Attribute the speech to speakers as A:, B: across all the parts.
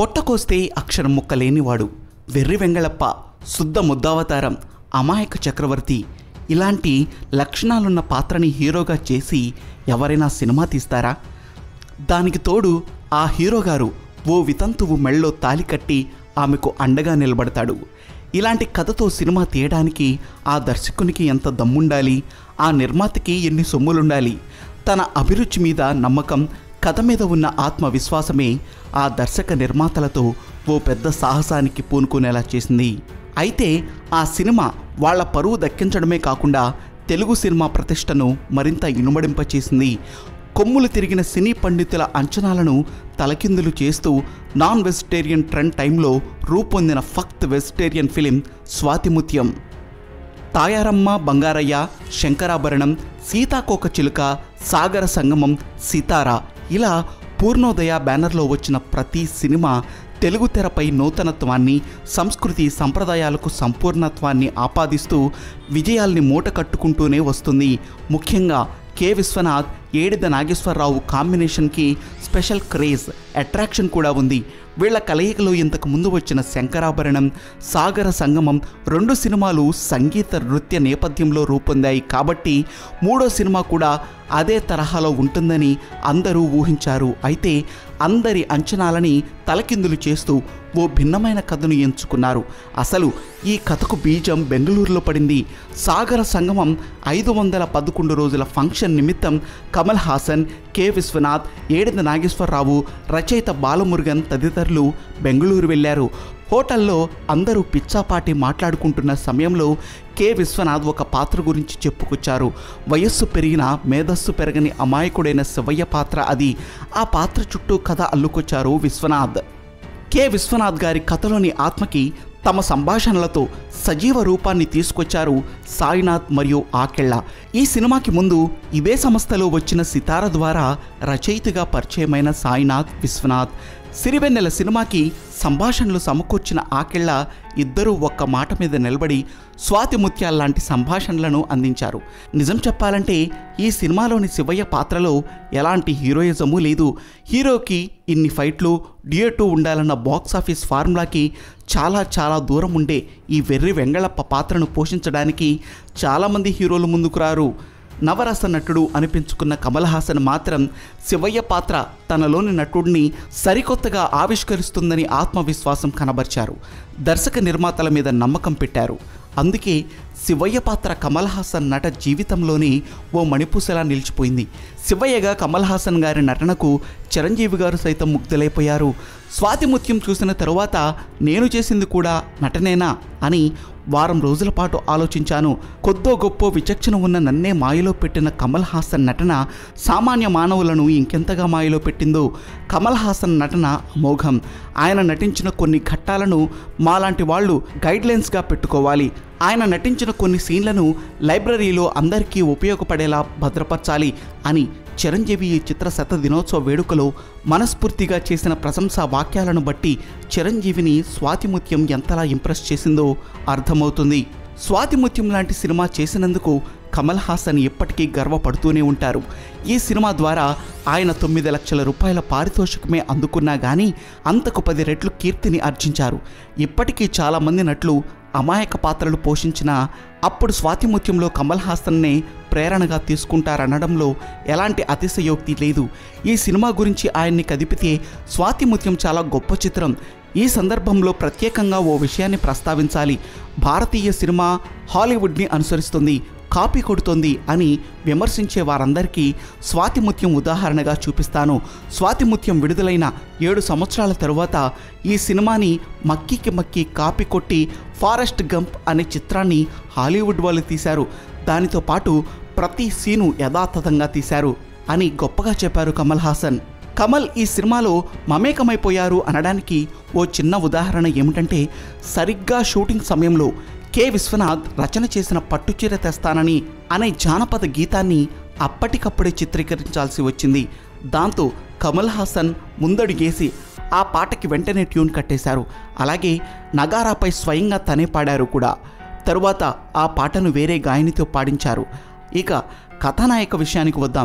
A: పొట్టకోస్తే అక్షరం ముక్క లేనివాడు వెర్రి వెంగళప్ప శుద్ధ ముద్దావతారం అమాయక చక్రవర్తి ఇలాంటి లక్షణాలున్న పాత్రని హీరోగా చేసి ఎవరైనా సినిమా తీస్తారా దానికి తోడు ఆ హీరో గారు ఓ వితంతువు మెళ్ళో తాలి కట్టి ఆమెకు అండగా నిలబడతాడు ఇలాంటి కథతో సినిమా తీయడానికి ఆ దర్శకునికి ఎంత దమ్ముండాలి ఆ నిర్మాతకి ఎన్ని సొమ్ములుండాలి తన అభిరుచి మీద నమ్మకం కథ మీద ఉన్న ఆత్మవిశ్వాసమే ఆ దర్శక నిర్మాతలతో ఓ పెద్ద సాహసానికి పూనుకునేలా చేసింది అయితే ఆ సినిమా వాళ్ళ పరువు దక్కించడమే కాకుండా తెలుగు సినిమా ప్రతిష్టను మరింత ఇనుమడింపచేసింది కొమ్ములు తిరిగిన సినీ పండితుల అంచనాలను తలకిందులు చేస్తూ నాన్ వెజిటేరియన్ ట్రెండ్ టైంలో రూపొందిన ఫక్త్ వెజిటేరియన్ ఫిలిం స్వాతిముత్యం తాయారమ్మ బంగారయ్య శంకరాభరణం సీతాకోక చిలుక సాగర సంగమం సితారా ఇలా పూర్ణోదయ బ్యానర్లో వచ్చిన ప్రతి సినిమా తెలుగు తెరపై నూతనత్వాన్ని సంస్కృతి సంప్రదాయాలకు సంపూర్ణత్వాన్ని ఆపాదిస్తూ విజయాల్ని మూట కట్టుకుంటూనే వస్తుంది ముఖ్యంగా కె విశ్వనాథ్ ఏడిద నాగేశ్వరరావు కాంబినేషన్కి స్పెషల్ క్రేజ్ అట్రాక్షన్ కూడా ఉంది వీళ్ళ కలయికలో ఇంతకు ముందు వచ్చిన శంకరాభరణం సాగర సంగమం రెండు సినిమాలు సంగీత నృత్య నేపథ్యంలో రూపొందాయి కాబట్టి మూడో సినిమా కూడా అదే తరహాలో ఉంటుందని అందరూ ఊహించారు అయితే అందరి అంచనాలని తలకిందులు చేస్తూ ఓ భిన్నమైన కథను ఎంచుకున్నారు అసలు ఈ కథకు బీజం బెంగళూరులో పడింది సాగర సంగమం ఐదు వందల పదకొండు రోజుల ఫంక్షన్ నిమిత్తం కమల్ హాసన్ కె విశ్వనాథ్ ఏడిద నాగేశ్వరరావు రచయిత బాలమురుగన్ తదితరులు బెంగళూరు వెళ్ళారు హోటల్లో అందరూ పిచ్చాపాటి మాట్లాడుకుంటున్న సమయంలో కె విశ్వనాథ్ ఒక పాత్ర గురించి చెప్పుకొచ్చారు వయస్సు పెరిగిన మేధస్సు పెరగని అమాయకుడైన శివయ్య పాత్ర అది ఆ పాత్ర చుట్టూ కథ అల్లుకొచ్చారు విశ్వనాథ్ కె విశ్వనాథ్ గారి కథలోని ఆత్మకి తమ సంభాషణలతో సజీవ రూపాన్ని తీసుకొచ్చారు సాయినాథ్ మరియు ఆకెళ్ళ ఈ సినిమాకి ముందు ఇదే సంస్థలో వచ్చిన సితార ద్వారా రచయితగా పరిచయమైన సాయినాథ్ విశ్వనాథ్ సిరివెన్నెల సినిమాకి సంభాషణలు సమకూర్చిన ఆకెళ్ళ ఇద్దరూ ఒక్క మాట మీద నిలబడి స్వాతి ముత్యాల లాంటి సంభాషణలను అందించారు నిజం చెప్పాలంటే ఈ సినిమాలోని శివయ్య పాత్రలో ఎలాంటి హీరోయిజము లేదు హీరోకి ఇన్ని ఫైట్లు డియటూ ఉండాలన్న బాక్స్ ఆఫీస్ ఫార్ములాకి చాలా చాలా దూరం ఉండే ఈ వెర్రి వెంగళప్ప పాత్రను పోషించడానికి చాలామంది హీరోలు ముందుకు రారు నవరస నటుడు అనిపించుకున్న కమల్ హాసన్ మాత్రం శివయ్య పాత్ర తనలోని నటుడిని సరికొత్తగా ఆవిష్కరిస్తుందని ఆత్మవిశ్వాసం కనబర్చారు దర్శక నిర్మాతల మీద నమ్మకం పెట్టారు అందుకే శివయ్య పాత్ర కమల్ హాసన్ నట జీవితంలోని ఓ మణిపూసలా నిలిచిపోయింది శివయ్యగా కమల్ హాసన్ గారి నటనకు చిరంజీవి గారు సైతం ముగ్ధులైపోయారు స్వాతిముత్యం చూసిన తరువాత నేను చేసింది కూడా నటనేనా అని వారం రోజుల పాటు ఆలోచించాను కొద్దో గొప్ప విచక్షణ ఉన్న నన్నే మాయలో పెట్టిన కమల్ హాసన్ నటన సామాన్య మానవులను ఇంకెంతగా మాయలో పెట్టిందో కమల్ హాసన్ నటన అమోఘం ఆయన నటించిన కొన్ని ఘట్టాలను మాలాంటి వాళ్ళు గైడ్లైన్స్గా పెట్టుకోవాలి ఆయన నటించిన కొన్ని సీన్లను లైబ్రరీలో అందరికీ ఉపయోగపడేలా భద్రపరచాలి అని చిరంజీవి ఈ చిత్ర శత దినోత్సవ వేడుకలో మనస్ఫూర్తిగా చేసిన ప్రశంసా వాక్యాలను బట్టి చిరంజీవిని స్వాతిముత్యం ఎంతలా ఇంప్రెస్ చేసిందో అర్థమవుతుంది స్వాతిముత్యం లాంటి సినిమా చేసినందుకు కమల్ హాసన్ ఎప్పటికీ గర్వపడుతూనే ఉంటారు ఈ సినిమా ద్వారా ఆయన తొమ్మిది లక్షల రూపాయల పారితోషికమే అందుకున్నా కానీ అంతకు పది రెట్లు కీర్తిని ఆర్జించారు ఇప్పటికీ చాలామంది నటులు అమాయక పాత్రలు పోషించిన అప్పుడు స్వాతిముత్యంలో కమల్ హాసన్నే ప్రేరణగా తీసుకుంటారనడంలో ఎలాంటి అతిశయోక్తి లేదు ఈ సినిమా గురించి ఆయన్ని కదిపితే స్వాతిముత్యం చాలా గొప్ప చిత్రం ఈ సందర్భంలో ప్రత్యేకంగా ఓ విషయాన్ని ప్రస్తావించాలి భారతీయ సినిమా హాలీవుడ్ని అనుసరిస్తుంది కాపీ కొడుతోంది అని విమర్శించే వారందరికీ స్వాతిముత్యం ఉదాహరణగా చూపిస్తాను స్వాతిముత్యం విడుదలైన ఏడు సంవత్సరాల తరువాత ఈ సినిమాని మక్కికి మక్కి కాపీ కొట్టి ఫారెస్ట్ గంప్ అనే చిత్రాన్ని హాలీవుడ్ వాళ్ళు తీశారు దానితో పాటు ప్రతి సీను యథాతథంగా తీశారు అని గొప్పగా చెప్పారు కమల్ హాసన్ కమల్ ఈ సినిమాలో మమేకమైపోయారు అనడానికి ఓ చిన్న ఉదాహరణ ఏమిటంటే సరిగ్గా షూటింగ్ సమయంలో కె విశ్వనాథ్ రచన చేసిన పట్టుచీర తెస్తానని అనే జానపద గీతాన్ని అప్పటికప్పుడే చిత్రీకరించాల్సి వచ్చింది దాంతో కమల్ హాసన్ ముందడుగేసి ఆ పాటకి వెంటనే ట్యూన్ కట్టేశారు అలాగే నగారాపై స్వయంగా తనే పాడారు కూడా తరువాత ఆ పాటను వేరే గాయనితో పాడించారు ఇక కథానాయక విషయానికి వద్దాం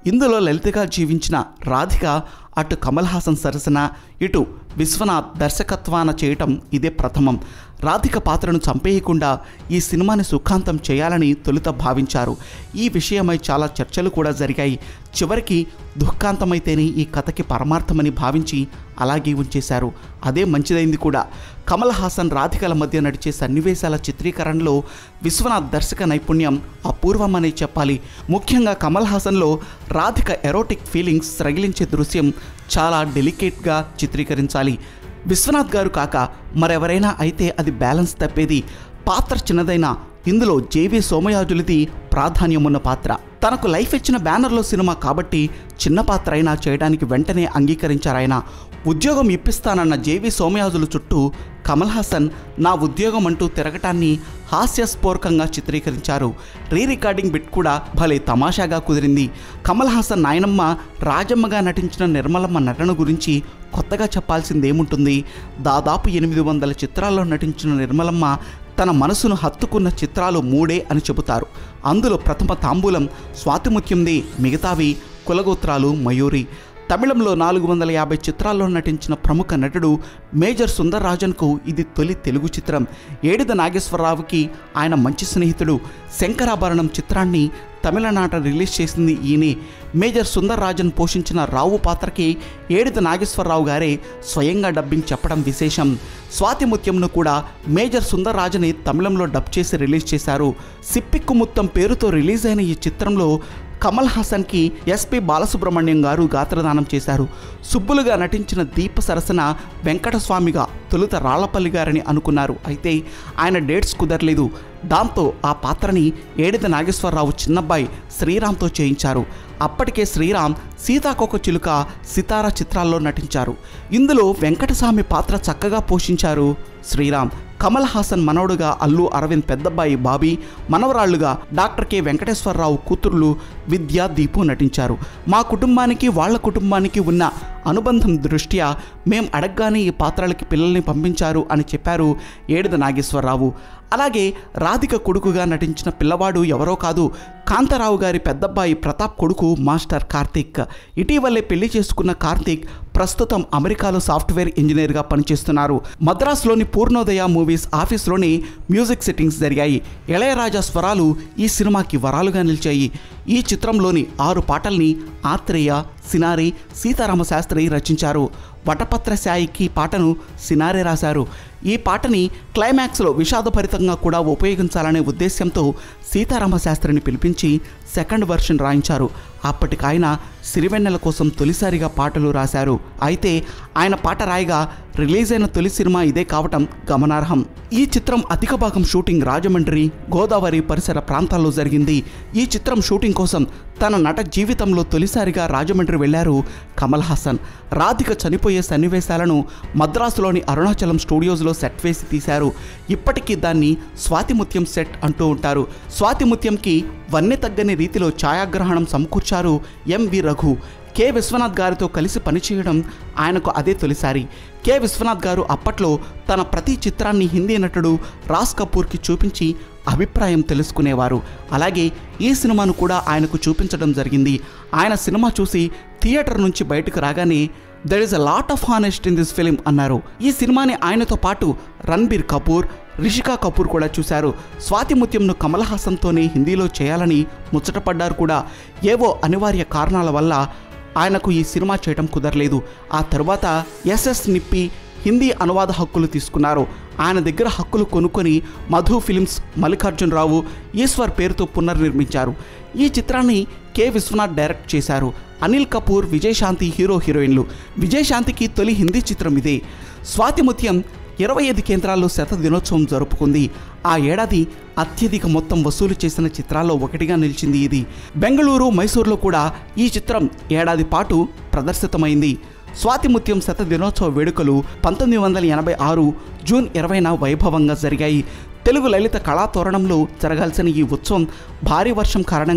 A: ఇందులో లలితగా జీవించిన రాధిక అటు కమల్ హాసన్ సరసన ఇటు విశ్వనాథ్ దర్శకత్వాన చేయటం ఇదే ప్రథమం రాధిక పాత్రను చంపేయకుండా ఈ సినిమాని సుఖాంతం చేయాలని తొలుత భావించారు ఈ విషయమై చాలా చర్చలు కూడా జరిగాయి చివరికి దుఃఖాంతమైతేనే ఈ కథకి పరమార్థమని భావించి అలాగే ఉంచేశారు అదే మంచిదైంది కూడా కమల్ హాసన్ రాధికల మధ్య నడిచే సన్నివేశాల చిత్రీకరణలో విశ్వనాథ్ దర్శక నైపుణ్యం అపూర్వమనే చెప్పాలి ముఖ్యంగా కమల్ హాసన్లో రాధిక ఎరోటిక్ ఫీలింగ్స్ రగిలించే దృశ్యం చాలా డెలికేట్గా చిత్రీకరించాలి విశ్వనాథ్ గారు కాక మరెవరైనా అయితే అది బ్యాలెన్స్ తప్పేది పాత్ర చిన్నదైనా ఇందులో జేవి సోమయాజులది ప్రాధాన్యమున్న పాత్ర తనకు లైఫ్ ఇచ్చిన బ్యానర్లో సినిమా కాబట్టి చిన్న పాత్ర అయినా చేయడానికి వెంటనే అంగీకరించారాయన ఉద్యోగం ఇప్పిస్తానన్న జేవి సోమయాజుల చుట్టూ కమల్ హాసన్ నా ఉద్యోగం అంటూ తిరగటాన్ని హాస్యస్ఫూర్కంగా చిత్రీకరించారు రీ రికార్డింగ్ బిట్ కూడా భలే తమాషాగా కుదిరింది కమల్ హాసన్ నాయనమ్మ రాజమ్మగా నటించిన నిర్మలమ్మ నటన గురించి కొత్తగా చెప్పాల్సిందేముంటుంది దాదాపు ఎనిమిది వందల చిత్రాల్లో నటించిన నిర్మలమ్మ తన మనసును హత్తుకున్న చిత్రాలు మూడే అని చెబుతారు అందులో ప్రథమ తాంబూలం స్వాతిముఖ్యంది మిగతావి కులగోత్రాలు మయూరి తమిళంలో నాలుగు వందల యాభై చిత్రాల్లో నటించిన ప్రముఖ నటుడు మేజర్ సుందర్రాజన్కు ఇది తొలి తెలుగు చిత్రం ఏడిద నాగేశ్వరరావుకి ఆయన మంచి స్నేహితుడు శంకరాభరణం చిత్రాన్ని తమిళనాట రిలీజ్ చేసింది ఈయనే మేజర్ సుందర్రాజన్ పోషించిన రావు పాత్రకి ఏడిద నాగేశ్వరరావు గారే స్వయంగా డబ్బింగ్ చెప్పడం విశేషం స్వాతి ముత్యంను కూడా మేజర్ సుందర్రాజనే తమిళంలో డబ్ చేసి రిలీజ్ చేశారు సిప్పిక్కు ముత్తం పేరుతో రిలీజ్ అయిన ఈ చిత్రంలో కమల్ హాసన్కి ఎస్పి బాలసుబ్రహ్మణ్యం గారు గాత్రదానం చేశారు సుబ్బులుగా నటించిన దీప సరసన వెంకటస్వామిగా తొలుత రాళ్లపల్లి గారని అనుకున్నారు అయితే ఆయన డేట్స్ కుదరలేదు దాంతో ఆ పాత్రని ఏడిద నాగేశ్వరరావు చిన్నబ్బాయి శ్రీరామ్తో చేయించారు అప్పటికే శ్రీరామ్ సీతాకోక చిలుక సితారా చిత్రాల్లో నటించారు ఇందులో వెంకటస్వామి పాత్ర చక్కగా పోషించారు శ్రీరామ్ కమల్ హాసన్ మనవడుగా అల్లు అరవింద్ పెద్దబ్బాయి బాబీ మనవరాళ్లుగా డాక్టర్ కె వెంకటేశ్వరరావు కూతుర్లు విద్యా దీపు నటించారు మా కుటుంబానికి వాళ్ళ కుటుంబానికి ఉన్న అనుబంధం దృష్ట్యా మేం అడగగానే ఈ పాత్రలకి పిల్లల్ని పంపించారు అని చెప్పారు ఏడిద నాగేశ్వరరావు అలాగే రాధిక కొడుకుగా నటించిన పిల్లవాడు ఎవరో కాదు కాంతారావు గారి పెద్దబ్బాయి ప్రతాప్ కొడుకు మాస్టర్ కార్తీక్ ఇటీవలే పెళ్లి చేసుకున్న కార్తీక్ ప్రస్తుతం అమెరికాలో సాఫ్ట్వేర్ ఇంజనీర్గా పనిచేస్తున్నారు మద్రాసులోని పూర్ణోదయ మూవీస్ ఆఫీస్లోని మ్యూజిక్ సెట్టింగ్స్ జరిగాయి ఇళయరాజా స్వరాలు ఈ సినిమాకి వరాలుగా నిలిచాయి ఈ చిత్రంలోని ఆరు పాటల్ని ఆత్రేయ సినారి సీతారామ శాస్త్రి రచించారు వటపత్ర సాయికి పాటను సినారే రాశారు ఈ పాటని క్లైమాక్స్లో విషాదభరితంగా కూడా ఉపయోగించాలనే ఉద్దేశంతో సీతారామ శాస్త్రిని పిలిపించి సెకండ్ వర్షన్ రాయించారు అప్పటికాయన సిరివెన్నెల కోసం తొలిసారిగా పాటలు రాశారు అయితే ఆయన పాట రాయగా రిలీజ్ అయిన తొలి సినిమా ఇదే కావటం గమనార్హం ఈ చిత్రం అధిక భాగం షూటింగ్ రాజమండ్రి గోదావరి పరిసర ప్రాంతాల్లో జరిగింది ఈ చిత్రం షూటింగ్ కోసం తన నట జీవితంలో తొలిసారిగా రాజమండ్రి వెళ్లారు కమల్ హాసన్ రాధిక చనిపోయే సన్నివేశాలను మద్రాసులోని అరుణాచలం స్టూడియోస్లో సెట్ వేసి తీశారు ఇప్పటికీ దాన్ని స్వాతిముత్యం సెట్ అంటూ ఉంటారు స్వాతిముత్యంకి వన్నె తగ్గని రీతిలో ఛాయాగ్రహణం సమకూర్చారు ఎంవి రఘు కె విశ్వనాథ్ గారితో కలిసి పనిచేయడం ఆయనకు అదే తొలిసారి కె విశ్వనాథ్ గారు అప్పట్లో తన ప్రతి చిత్రాన్ని హిందీ నటుడు రాజ్ కపూర్కి చూపించి అభిప్రాయం తెలుసుకునేవారు అలాగే ఈ సినిమాను కూడా ఆయనకు చూపించడం జరిగింది ఆయన సినిమా చూసి థియేటర్ నుంచి బయటకు రాగానే there is a lot of honest in this film అన్నారు ఈ సినిమాని ఆయనతో పాటు రణబీర్ కపూర్ రిషికా కపూర్ కూడా చూశారు స్వాతిముత్యంను కమల్ హాసన్తోనే హిందీలో చేయాలని ముచ్చటపడ్డారు కూడా ఏవో అనివార్య కారణాల వల్ల ఆయనకు ఈ సినిమా చేయడం కుదరలేదు ఆ తర్వాత ఎస్ఎస్ నిప్పి హిందీ అనువాద హక్కులు తీసుకున్నారు ఆయన దగ్గర హక్కులు కొనుక్కొని మధు ఫిలిమ్స్ మల్లికార్జున్ రావు ఈశ్వర్ పేరుతో పునర్నిర్మించారు ఈ చిత్రాన్ని కె విశ్వనాథ్ డైరెక్ట్ చేశారు అనిల్ కపూర్ విజయశాంతి హీరో హీరోయిన్లు విజయశాంతికి తొలి హిందీ చిత్రం ఇదే స్వాతిముత్యం ఇరవై ఐదు కేంద్రాల్లో శత దినోత్సవం జరుపుకుంది ఆ ఏడాది అత్యధిక మొత్తం వసూలు చేసిన చిత్రాల్లో ఒకటిగా నిలిచింది ఇది బెంగళూరు మైసూర్లో కూడా ఈ చిత్రం ఏడాది పాటు ప్రదర్శితమైంది స్వాతిముత్యం శత దినోత్సవ వేడుకలు పంతొమ్మిది వందల ఎనభై ఆరు జూన్ ఇరవైన వైభవంగా జరిగాయి తెలుగు లలిత కళాతోరణంలో జరగాల్సిన ఈ ఉత్సవం భారీ వర్షం కారణంగా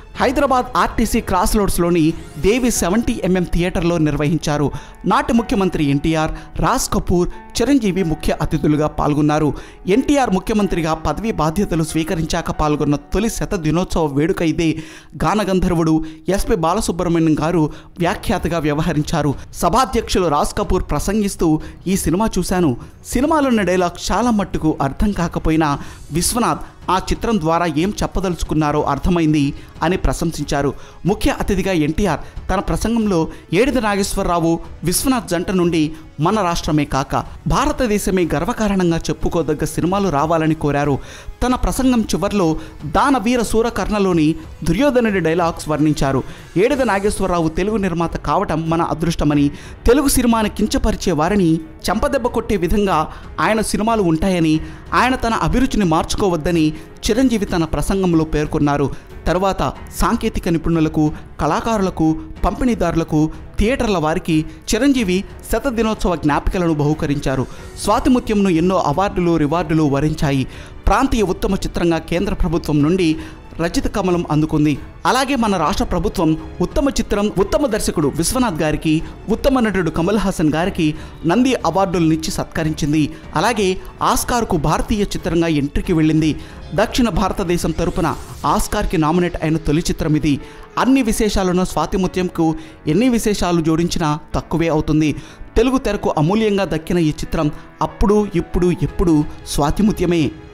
A: హైదరాబాద్ ఆర్టీసీ క్రాస్ రోడ్స్లోని దేవి సెవెంటీ ఎంఎం థియేటర్లో నిర్వహించారు నాటి ముఖ్యమంత్రి ఎన్టీఆర్ రాజ్ కపూర్ చిరంజీవి ముఖ్య అతిథులుగా పాల్గొన్నారు ఎన్టీఆర్ ముఖ్యమంత్రిగా పదవీ బాధ్యతలు స్వీకరించాక పాల్గొన్న తొలి శత దినోత్సవ వేడుక ఇదే గానగంధర్వుడు ఎస్పి బాలసుబ్రహ్మణ్యం గారు వ్యాఖ్యాతగా వ్యవహరించారు సభాధ్యక్షులు రాజ్ కపూర్ ప్రసంగిస్తూ ఈ సినిమా చూశాను సినిమాలోని డైలాగ్ చాలా మట్టుకు అర్థం కాకపోయినా విశ్వనాథ్ ఆ చిత్రం ద్వారా ఏం చెప్పదలుచుకున్నారో అర్థమైంది అని ప్రశంసించారు ముఖ్య అతిథిగా ఎన్టీఆర్ తన ప్రసంగంలో ఏడిది నాగేశ్వరరావు విశ్వనాథ్ జంట నుండి మన రాష్ట్రమే కాక భారతదేశమే గర్వకారణంగా చెప్పుకోదగ్గ సినిమాలు రావాలని కోరారు తన ప్రసంగం చివర్లో దానవీర సూరకర్ణలోని దుర్యోధనుడి డైలాగ్స్ వర్ణించారు ఏడిద నాగేశ్వరరావు తెలుగు నిర్మాత కావటం మన అదృష్టమని తెలుగు సినిమాని కించపరిచే వారిని చెంపదెబ్బ కొట్టే విధంగా ఆయన సినిమాలు ఉంటాయని ఆయన తన అభిరుచిని మార్చుకోవద్దని చిరంజీవి తన ప్రసంగంలో పేర్కొన్నారు తరువాత సాంకేతిక నిపుణులకు కళాకారులకు పంపిణీదారులకు థియేటర్ల వారికి చిరంజీవి శత దినోత్సవ జ్ఞాపికలను బహుకరించారు స్వాతిముత్యంను ఎన్నో అవార్డులు రివార్డులు వరించాయి ప్రాంతీయ ఉత్తమ చిత్రంగా కేంద్ర ప్రభుత్వం నుండి రచిత కమలం అందుకుంది అలాగే మన రాష్ట్ర ప్రభుత్వం ఉత్తమ చిత్రం ఉత్తమ దర్శకుడు విశ్వనాథ్ గారికి ఉత్తమ నటుడు కమల్ హాసన్ గారికి నంది అవార్డులనిచ్చి సత్కరించింది అలాగే ఆస్కార్కు భారతీయ చిత్రంగా ఎంట్రీకి వెళ్ళింది దక్షిణ భారతదేశం తరపున ఆస్కార్కి నామినేట్ అయిన తొలి చిత్రం ఇది అన్ని విశేషాలను స్వాతిముత్యంకు ఎన్ని విశేషాలు జోడించినా తక్కువే అవుతుంది తెలుగు తెరకు అమూల్యంగా దక్కిన ఈ చిత్రం అప్పుడు ఇప్పుడు ఎప్పుడు స్వాతిముత్యమే